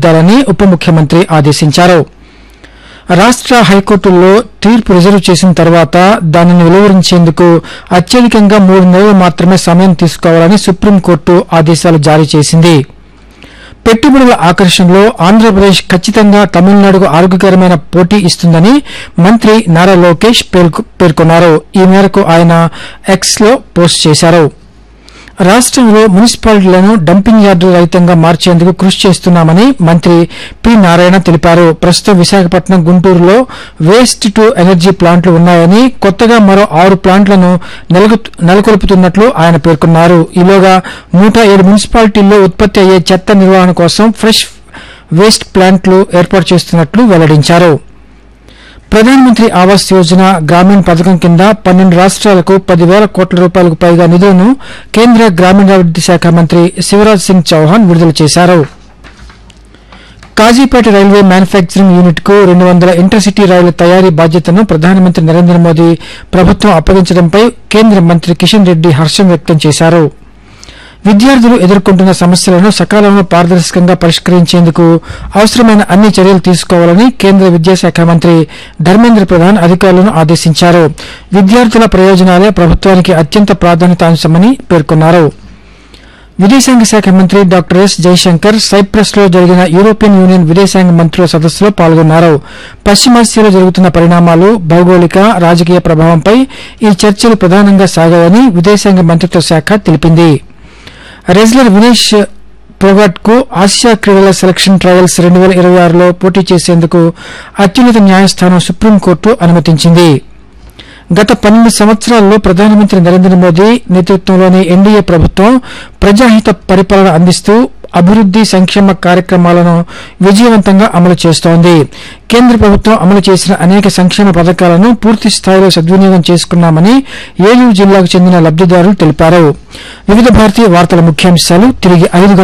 తీర్చిదిద్దాలని ఉప ముఖ్యమంత్రి ఆదేశించారు రాష్ట్ర హైకోర్టుల్లో తీర్పు రిజర్వ్ చేసిన తర్వాత దానిని వెలువరించేందుకు అత్యధికంగా మూడు నెలలు మాత్రమే సమయం తీసుకోవాలని సుప్రీంకోర్టు ఆదేశాలు జారీ చేసింది పెట్టుబడుల ఆకర్షణలో ఆంధ్రప్రదేశ్ ఖచ్చితంగా తమిళనాడుకు ఆరోగ్యకరమైన పోటీ ఇస్తుందని మంత్రి నారా లోకేష్ పేర్కొ- పేర్కొన్నారు ఈ మేరకు ఆయన ఎక్స్ లో పోస్ట్ చేశారు రాష్ట్రంలో మున్సిపాలిటీలను డంపింగ్ యార్డు రహితంగా మార్చేందుకు కృషి చేస్తున్నామని మంత్రి పి నారాయణ తెలిపారు ప్రస్తుతం విశాఖపట్నం గుంటూరులో వేస్ట్ టు ఎనర్జీ ప్లాంట్లు ఉన్నాయని కొత్తగా మరో ఆరు ప్లాంట్లను నెలకొ- నెలకొల్పుతున్నట్లు ఆయన పేర్కొన్నారు ఈలోగా నూట ఏడు మున్సిపాలిటీల్లో ఉత్పత్తి అయ్యే చెత్త నిర్వహణ కోసం ఫ్రెష్ వేస్ట్ ప్లాంట్లు ఏర్పాటు చేస్తున్నట్లు వెల్లడించారు ప్రధానమంత్రి ఆవాస్ యోజన గ్రామీణ పథకం కింద పన్నెండు రాష్ట్రాలకు పదివేల కోట్ల రూపాయలకు పైగా నిధులను కేంద్ర గ్రామీణాభివృద్ది శాఖ మంత్రి శివరాజ్ సింగ్ చౌహాన్ విడుదల చేశారు కాజీపేట రైల్వే మ్యానుఫ్యాక్చరింగ్ యూనిట్ కు రెండు వందల ఇంటర్సిటీ రైళ్ల తయారీ బాధ్యతను ప్రధానమంత్రి నరేంద్ర మోదీ ప్రభుత్వం అప్పగించడంపై కేంద్ర మంత్రి కిషన్ రెడ్డి హర్షం వ్యక్తం చేశారు విద్యార్థులు ఎదుర్కొంటున్న సమస్యలను సకాలంలో పారదర్శకంగా పరిష్కరించేందుకు అవసరమైన అన్ని చర్యలు తీసుకోవాలని కేంద్ర విద్యాశాఖ మంత్రి ధర్మేంద్ర ప్రధాన్ అధికారులను ఆదేశించారు విద్యార్థుల ప్రయోజనాలే ప్రభుత్వానికి అత్యంత ప్రాధాన్యత అంశమని పేర్కొన్నారు విదేశాంగ శాఖ మంత్రి డాక్టర్ ఎస్ జైశంకర్ సైప్రస్ లో జరిగిన యూరోపియన్ యూనియన్ విదేశాంగ మంత్రుల సదస్సులో పాల్గొన్నారు పశ్చిమాసియాలో జరుగుతున్న పరిణామాలు భౌగోళిక రాజకీయ ప్రభావంపై ఈ చర్చలు ప్రధానంగా సాగాయని విదేశాంగ మంత్రిత్వ శాఖ తెలిపింది రెజ్లర్ వినేష్ పోగట్ కు ఆసియా క్రీడల సెలక్షన్ ట్రయల్స్ రెండు వేల ఇరవై ఆరులో పోటీ చేసేందుకు అత్యున్నత న్యాయస్థానం సుప్రీంకోర్టు అనుమతించింది గత పన్నెండు సంవత్సరాల్లో ప్రధానమంత్రి నరేంద్ర మోదీ నేతృత్వంలోని ఎన్డీఏ ప్రభుత్వం ప్రజాహిత పరిపాలన అందిస్తూ అభివృద్ది సంక్షేమ కార్యక్రమాలను విజయవంతంగా అమలు చేస్తోంది కేంద్ర ప్రభుత్వం అమలు చేసిన అనేక సంక్షేమ పథకాలను పూర్తి స్థాయిలో సద్వినియోగం చేసుకున్నామని ఏలూరు జిల్లాకు చెందిన లబ్దిదారులు తెలిపారు వివిధ భారతీయ వార్తల ముఖ్యాంశాలు తిరిగి ఐదు